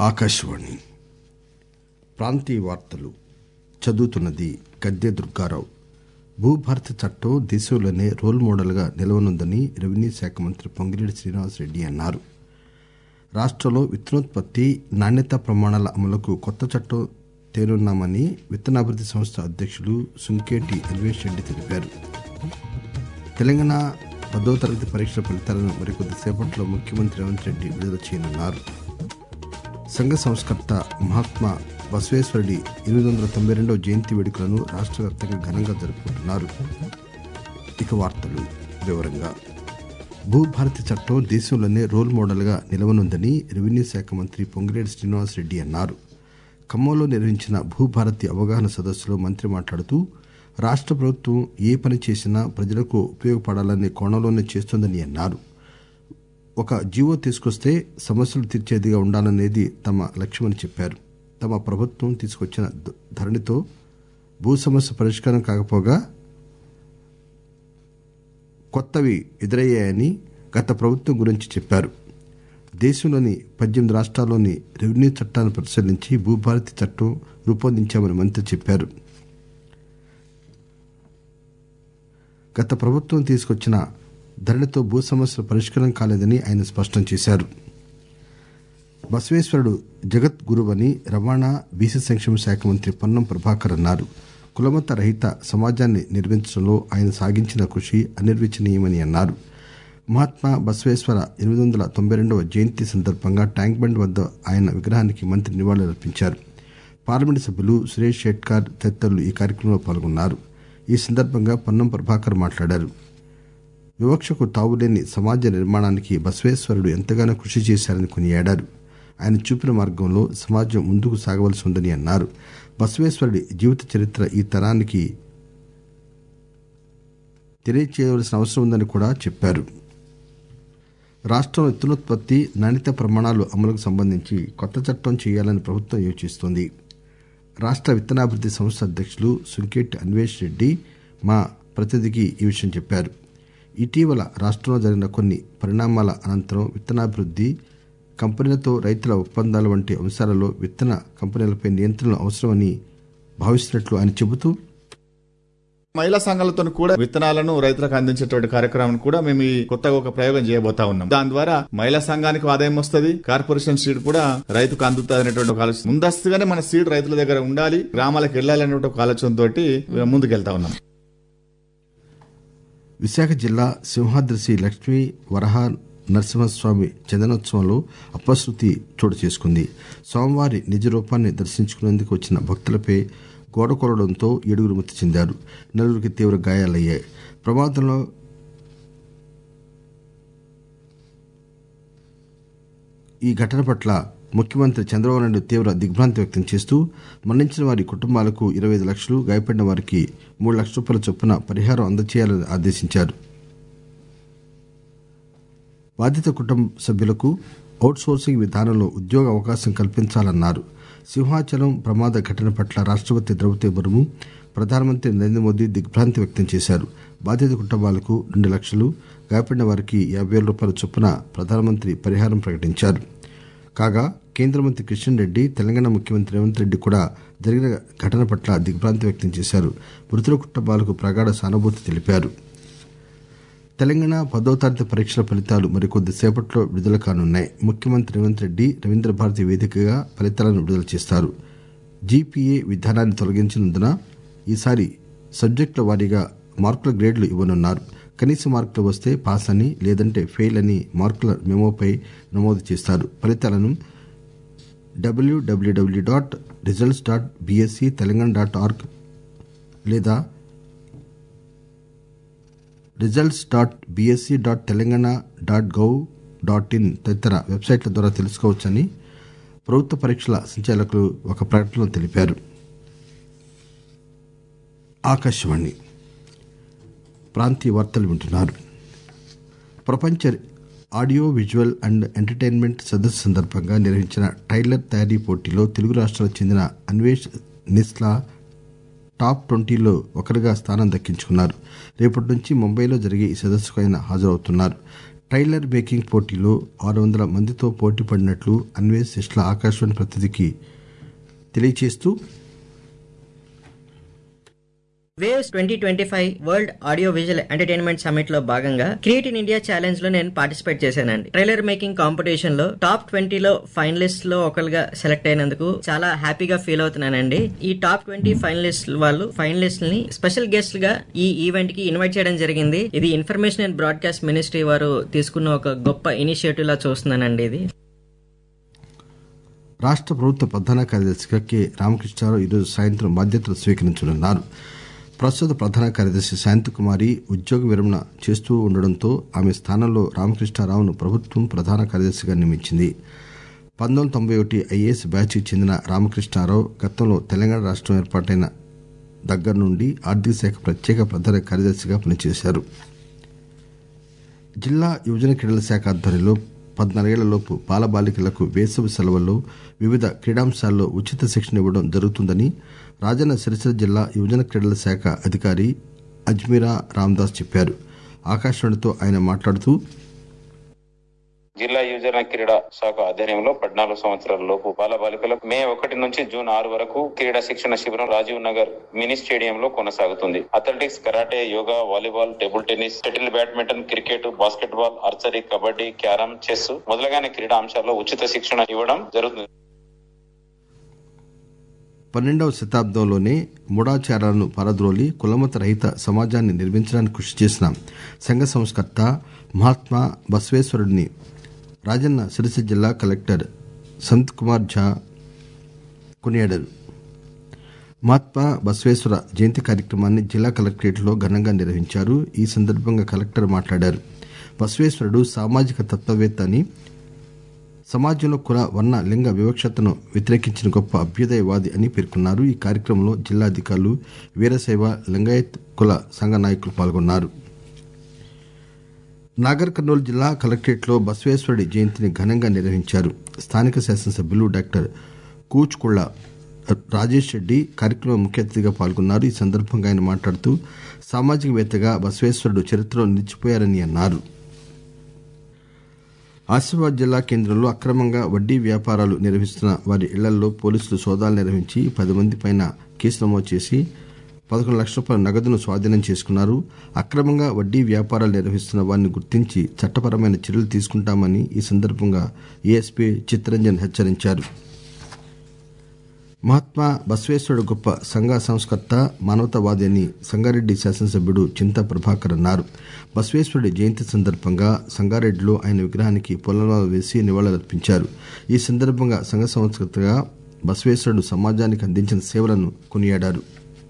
ఆకాశవాణి ప్రాంతీయ వార్తలు చదువుతున్నది గద్దె దుర్గారావు భూభారతి చట్టం దేశంలోనే రోల్ మోడల్గా నిలవనుందని రెవెన్యూ శాఖ మంత్రి పొంగిరెడ్డి శ్రీనివాసరెడ్డి అన్నారు రాష్టంలో విత్తనోత్పత్తి నాణ్యతా ప్రమాణాల అమలుకు కొత్త చట్టం తేనున్నామని విత్తనాభివృద్ది సంస్థ అధ్యక్షులు సుంకేటి అన్వేష్ రెడ్డి తెలిపారు తెలంగాణ పదో తరగతి పరీక్షల ఫలితాలను మరికొద్ది సేపట్లో ముఖ్యమంత్రి రేవంత్ రెడ్డి విడుదల చేయనున్నారు సంఘ సంస్కర్త మహాత్మా బసవేశ్వరుడి ఎనిమిది వందల తొంభై రెండవ జయంతి వేడుకలను రాష్ట్ర వ్యాప్తంగా ఘనంగా జరుపుకుంటున్నారు ఇక వార్తలు వివరంగా భూభారతి చట్టం దేశంలోనే రోల్ మోడల్గా నిలవనుందని రెవెన్యూ శాఖ మంత్రి పొంగిరెడ్డి శ్రీనివాసరెడ్డి అన్నారు ఖమ్మంలో నిర్వహించిన భూభారతి అవగాహన సదస్సులో మంత్రి మాట్లాడుతూ రాష్ట్ర ప్రభుత్వం ఏ పని చేసినా ప్రజలకు ఉపయోగపడాలనే కోణంలోనే చేస్తోందని అన్నారు ఒక జీవో తీసుకొస్తే సమస్యలు తీర్చేదిగా ఉండాలనేది తమ లక్ష్యమని చెప్పారు తమ ప్రభుత్వం తీసుకొచ్చిన ధ- ధరణితో భూ సమస్య పరిష్కారం కాకపోగా కొత్తవి ఎదురయ్యాయని గత ప్రభుత్వం గురించి చెప్పారు దేశంలోని పద్దెనిమిది రాష్ట్రాల్లోని రెవెన్యూ చట్టాలను పరిశీలించి భూభారతి చట్టం రూపొందించామని మంత్రి చెప్పారు గత ప్రభుత్వం తీసుకొచ్చిన ధరణితో భూ సమస్యల పరిష్కారం కాలేదని ఆయన స్పష్టం చేశారు బసవేశ్వరుడు జగత్ గురువని రవాణా బీసీ సంక్షేమ శాఖ మంత్రి పొన్నం ప్రభాకర్ అన్నారు కులమత రహిత సమాజాన్ని నిర్మించడంలో ఆయన సాగించిన కృషి అనిర్వచనీయమని అన్నారు మహాత్మా బసవేశ్వర ఎనిమిది వందల తొంభై రెండవ జయంతి సందర్భంగా ట్యాంక్ బండ్ వద్ద ఆయన విగ్రహానికి మంత్రి నివాళులర్పించారు పార్లమెంటు సభ్యులు సురేష్ షెట్కార్ తదితరులు ఈ కార్యక్రమంలో పాల్గొన్నారు ఈ సందర్భంగా పొన్నం ప్రభాకర్ మాట్లాడారు వివక్షకు తావులేని సమాజ నిర్మాణానికి బసవేశ్వరుడు ఎంతగానో కృషి చేశారని కొనియాడారు ఆయన చూపిన మార్గంలో సమాజం ముందుకు సాగవలసి ఉందని అన్నారు బసవేశ్వరుడి జీవిత చరిత్ర ఈ తరానికి తెలియచేయవలసిన అవసరం ఉందని కూడా చెప్పారు రాష్ట్రంలో విత్తనోత్పత్తి నాణ్యత ప్రమాణాలు అమలుకు సంబంధించి కొత్త చట్టం చేయాలని ప్రభుత్వం యోచిస్తోంది రాష్ట్ర విత్తనాభివృద్ది సంస్థ అధ్యక్షులు సుంకేటి అన్వేష్ రెడ్డి మా ప్రతినిధికి ఈ విషయం చెప్పారు ఇటీవల రాష్ట్రంలో జరిగిన కొన్ని పరిణామాల అనంతరం విత్తనాభివృద్ది కంపెనీలతో రైతుల ఒప్పందాల వంటి అంశాలలో విత్తన కంపెనీలపై నియంత్రణలు అవసరమని భావిస్తున్నట్లు ఆయన చెబుతూ మహిళా సంఘాలతో కూడా విత్తనాలను రైతులకు అందించేటువంటి కార్యక్రమం కూడా మేము ఈ కొత్తగా ఒక ప్రయోగం చేయబోతా ఉన్నాం దాని ద్వారా మహిళా సంఘానికి ఆదాయం వస్తుంది కార్పొరేషన్ సీడ్ కూడా రైతుకు అందుతుంది అనేటువంటి ఒక ఆలోచన ముందస్తుగానే మన సీడ్ రైతుల దగ్గర ఉండాలి గ్రామాలకు వెళ్ళాలనే ఒక ఆలోచనతో ముందుకెళ్తా ఉన్నాం విశాఖ జిల్లా సింహాద్రి శ్రీ లక్ష్మీ వరహ నరసింహస్వామి చందనోత్సవంలో అపశృతి చోటు చేసుకుంది స్వామివారి నిజ రూపాన్ని దర్శించుకునేందుకు వచ్చిన భక్తులపై గోడ కొలడంతో ఏడుగురు మృతి చెందారు నలుగురికి తీవ్ర గాయాలయ్యాయి ప్రమాదంలో ఈ ఘటన పట్ల ముఖ్యమంత్రి చంద్రబాబు నాయుడు తీవ్ర దిగ్భ్రాంతి వ్యక్తం చేస్తూ మరణించిన వారి కుటుంబాలకు ఇరవై ఐదు లక్షలు గాయపడిన వారికి మూడు లక్షల రూపాయల చొప్పున పరిహారం అందజేయాలని ఆదేశించారు బాధిత కుటుంబ సభ్యులకు అవుట్సోర్సింగ్ విధానంలో ఉద్యోగ అవకాశం కల్పించాలన్నారు సింహాచలం ప్రమాద ఘటన పట్ల రాష్ట్రపతి ద్రౌపది ముర్ము ప్రధానమంత్రి నరేంద్ర మోదీ దిగ్భ్రాంతి వ్యక్తం చేశారు బాధిత కుటుంబాలకు రెండు లక్షలు గాయపడిన వారికి యాభై వేల రూపాయల చొప్పున ప్రధానమంత్రి పరిహారం ప్రకటించారు కాగా కేంద్ర మంత్రి కిషన్ రెడ్డి తెలంగాణ ముఖ్యమంత్రి రేవంత్ రెడ్డి కూడా జరిగిన ఘటన పట్ల దిగ్భ్రాంతి వ్యక్తం చేశారు మృతుల కుటుంబాలకు ప్రగాఢ సానుభూతి తెలిపారు తెలంగాణ పదో తరగతి పరీక్షల ఫలితాలు మరికొద్ది సేపట్లో విడుదల కానున్నాయి ముఖ్యమంత్రి రేవంత్ రెడ్డి రవీంద్ర భారతి వేదికగా ఫలితాలను విడుదల చేస్తారు జీపీఏ విధానాన్ని తొలగించినందున ఈసారి సబ్జెక్టుల వారీగా మార్కుల గ్రేడ్లు ఇవ్వనున్నారు కనీస మార్కులు వస్తే పాస్ అని లేదంటే ఫెయిల్ అని మార్కుల మెమోపై నమోదు చేస్తారు ఫలితాలను డబ్ల్యూడబ్ల్యూడబ్ల్యూ dot results dot BSE Telangana dot org లేదా results dot BSE dot Telangana dot gov dot in తదితర వెబ్సైట్ల ద్వారా తెలుసుకోవచ్చని ప్రభుత్వ పరీక్షల సంచాలకులు ఒక ప్రకటనలో తెలిపారు ఆకాశవాణి ప్రాంతీయ వార్తలు వింటున్నారు ప్రపంచ ఆడియో విజువల్ అండ్ ఎంటర్టైన్మెంట్ సదస్సు సందర్భంగా నిర్వహించిన ట్రైలర్ తయారీ పోటీలో తెలుగు రాష్ట్రాలకు చెందిన అన్వేష్ నిస్లా టాప్ ట్వంటీలో ఒకరిగా స్థానం దక్కించుకున్నారు రేపటి నుంచి ముంబైలో జరిగే ఈ సదస్సుకు ఆయన హాజరవుతున్నారు ట్రైలర్ మేకింగ్ పోటీలో ఆరు వందల మందితో పోటీ పడినట్లు అన్వేష్ ఇష్ల ఆకాశవాణి ప్రతినిధికి తెలియచేస్తూ waves twenty twenty five world audio visual entertainment summit లో భాగంగా క్రియేట్ ఇన్ ఇండియా ఛాలెంజ్ లో నేను పార్టిసిపేట్ చేశానండి ట్రైలర్ మేకింగ్ కాంపిటీషన్ లో టాప్ ట్వంటీలో ఫైనలిస్ట్ లో ఒకరుగా సెలెక్ట్ అయినందుకు చాలా హ్యాపీగా ఫీల్ అవుతున్నానండి ఈ టాప్ ట్వంటీ ఫైనలిస్ట్ వాళ్ళు ఫైనలిస్ట్ ని స్పెషల్ గెస్ట్ గా ఈ ఈవెంట్ కి ఇన్వైట్ చేయడం జరిగింది ఇది ఇన్ఫర్మేషన్ అండ్ బ్రాడ్కాస్ట్ మినిస్ట్రీ వారు తీసుకున్న ఒక గొప్ప ఇనిషియేటివ్ లా చూస్తున్నానండి ఇది రాష్ట్ర ప్రభుత్వ ప్రధాన కార్యదర్శిగా కె రామకృష్ణారావు ఈరోజు సాయంత్రం బాధ్యతలు స్వీకరించనున్నారు ప్రస్తుత ప్రధాన కార్యదర్శి శాంతికుమారి ఉద్యోగ విరమణ చేస్తూ ఉండడంతో ఆమె స్థానంలో రామకృష్ణారావును ప్రభుత్వం ప్రధాన కార్యదర్శిగా నియమించింది పంతొమ్మిది వందల తొంభై ఒకటి ఐఏఎస్ బ్యాచ్కి చెందిన రామకృష్ణారావు గతంలో తెలంగాణ రాష్ట్రం ఏర్పాటైన దగ్గర నుండి ఆర్థిక శాఖ ప్రత్యేక ప్రధాన కార్యదర్శిగా పనిచేశారు జిల్లా యువజన క్రీడల శాఖ ఆధ్వర్యంలో పద్నాలుగేళ్లలోపు బాలబాలికలకు వేసవి సెలవుల్లో వివిధ క్రీడాంశాల్లో ఉచిత శిక్షణ ఇవ్వడం జరుగుతుందని రాజన్న సిరిసిల్ల జిల్లా యువజన క్రీడల శాఖ అధికారి అజ్మీరా రామదాస్ చెప్పారు ఆకాశవాణితో ఆయన మాట్లాడుతూ జిల్లా యువజన క్రీడా శాఖ ఆధ్వర్యంలో పద్నాలుగు సంవత్సరాల లోపు బాల బాలికలకు మే ఒకటి నుంచి జూన్ ఆరు వరకు క్రీడా శిక్షణ శిబిరం రాజీవ్ నగర్ మినీ స్టేడియం లో కొనసాగుతుంది athletics karate yoga volleyball table tennis shuttle badminton cricket basketball archery kabaddi carrom chess మొదలగానే క్రీడా అంశాల్లో ఉచిత శిక్షణ ఇవ్వడం జరుగుతుంది పన్నెండవ శతాబ్దంలోనే మూఢాచారాలను పారద్రోలి కులమత రహిత సమాజాన్ని నిర్మించడానికి కృషి చేసిన సంఘ సంస్కర్త మహాత్మా బసవేశ్వరుడిని రాజన్న సిరిసిల్ల జిల్లా కలెక్టర్ సంత్ కుమార్ ఝా కొనియాడారు మహాత్మా బసవేశ్వర జయంతి కార్యక్రమాన్ని జిల్లా కలెక్టరేట్లో ఘనంగా నిర్వహించారు ఈ సందర్భంగా కలెక్టర్ మాట్లాడారు బసవేశ్వరుడు సామాజిక తత్వవేత్త అని సమాజంలో కుల వర్ణ లింగ వివక్షతను వ్యతిరేకించిన గొప్ప అభ్యుదయవాది అని పేర్కొన్నారు ఈ కార్యక్రమంలో జిల్లా అధికారులు వీరశైవ లింగాయత్ కుల సంఘ నాయకులు పాల్గొన్నారు నాగర్ కర్నూలు జిల్లా కలెక్టరేట్లో బసవేశ్వరుడి జయంతిని ఘనంగా నిర్వహించారు స్థానిక శాసనసభ్యులు డాక్టర్ కూచుకుళ్ల రాజేష్ రెడ్డి కార్యక్రమం ముఖ్య అతిథిగా పాల్గొన్నారు ఈ సందర్భంగా ఆయన మాట్లాడుతూ సామాజికవేత్తగా బసవేశ్వరుడు చరిత్రలో నిలిచిపోయారని అన్నారు ఆసిఫాబాద్ జిల్లా కేంద్రంలో అక్రమంగా వడ్డీ వ్యాపారాలు నిర్వహిస్తున్న వారి ఇళ్లలో పోలీసులు సోదాలు నిర్వహించి పది మంది పైన కేసు నమోదు చేసి పదకొండు లక్షల రూపాయల నగదును స్వాధీనం చేసుకున్నారు అక్రమంగా వడ్డీ వ్యాపారాలు నిర్వహిస్తున్న వారిని గుర్తించి చట్టపరమైన చర్యలు తీసుకుంటామని ఈ సందర్భంగా ఏఎస్పీ చిత్తరంజన్ హెచ్చరించారు మహాత్మా బసవేశ్వరుడు గొప్ప సంఘ సంస్కర్త మానవతావాది అని సంగారెడ్డి శాసనసభ్యుడు చింతా ప్రభాకర్ అన్నారు బసవేశ్వరుడి జయంతి సందర్భంగా సంగారెడ్డిలో ఆయన విగ్రహానికి పొలంలో వేసి నివాళులర్పించారు ఈ సందర్భంగా సంఘ సంస్కర్తగా బసవేశ్వరుడు సమాజానికి అందించిన సేవలను కొనియాడారు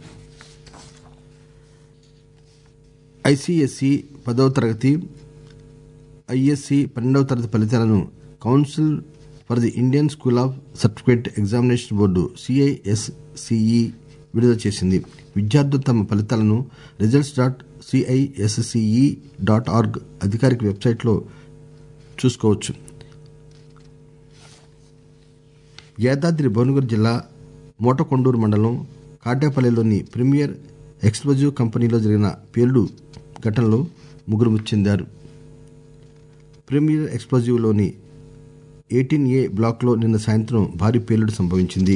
ఐసీఎస్ఈ పదవ తరగతి ఐఎస్సి పన్నెండవ తరగతి ఫలితాలను council for the Indian school of certificate examination board CISCE విడుదల చేసింది విద్యార్థులు తమ ఫలితాలను results dot CISCE dot org అధికారిక వెబ్సైట్లో చూసుకోవచ్చు యాదాద్రి భువనగిరి జిల్లా మోటకొండూరు మండలం కాటేపల్లిలోని ప్రీమియర్ ఎక్స్ప్లోజివ్ కంపెనీలో జరిగిన పేలుడు ఘటనలో ముగ్గురు మృతి చెందారు ప్రీమియర్ ఎక్స్ప్లోజివ్లోని ఎయిటీన్ ఏ బ్లాక్లో నిన్న సాయంత్రం భారీ పేలుడు సంభవించింది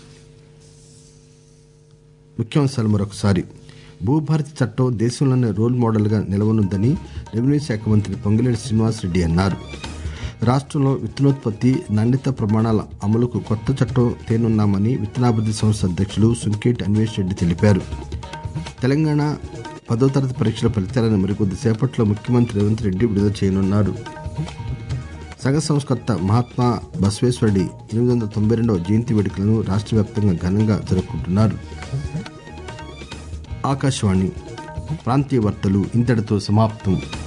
ముఖ్యాంశాలు మరొకసారి భూభారతి చట్టం దేశంలోనే రోల్ మోడల్గా నిలవనుందని రెవెన్యూ శాఖ మంత్రి పొంగిలేటి శ్రీనివాసరెడ్డి అన్నారు రాష్ట్రంలో విత్తనోత్పత్తి నాణ్యత ప్రమాణాల అమలుకు కొత్త చట్టం తేనున్నామని విత్తనాభివృద్ధి సంస్థ అధ్యక్షులు సుంకేటి అన్వేష్ రెడ్డి తెలిపారు తెలంగాణ పదో తరగతి పరీక్షల ఫలితాలను మరికొద్ది సేపట్లో ముఖ్యమంత్రి రేవంత్ రెడ్డి విడుదల చేయనున్నారు సంఘ సంస్కర్త మహాత్మా బసవేశ్వరుడి ఎనిమిది వందల తొంభై రెండవ జయంతి వేడుకలను రాష్ట్ర వ్యాప్తంగా ఘనంగా జరుపుకుంటున్నారు ఆకాశవాణి ప్రాంతీయ వార్తలు ఇంతటితో సమాప్తం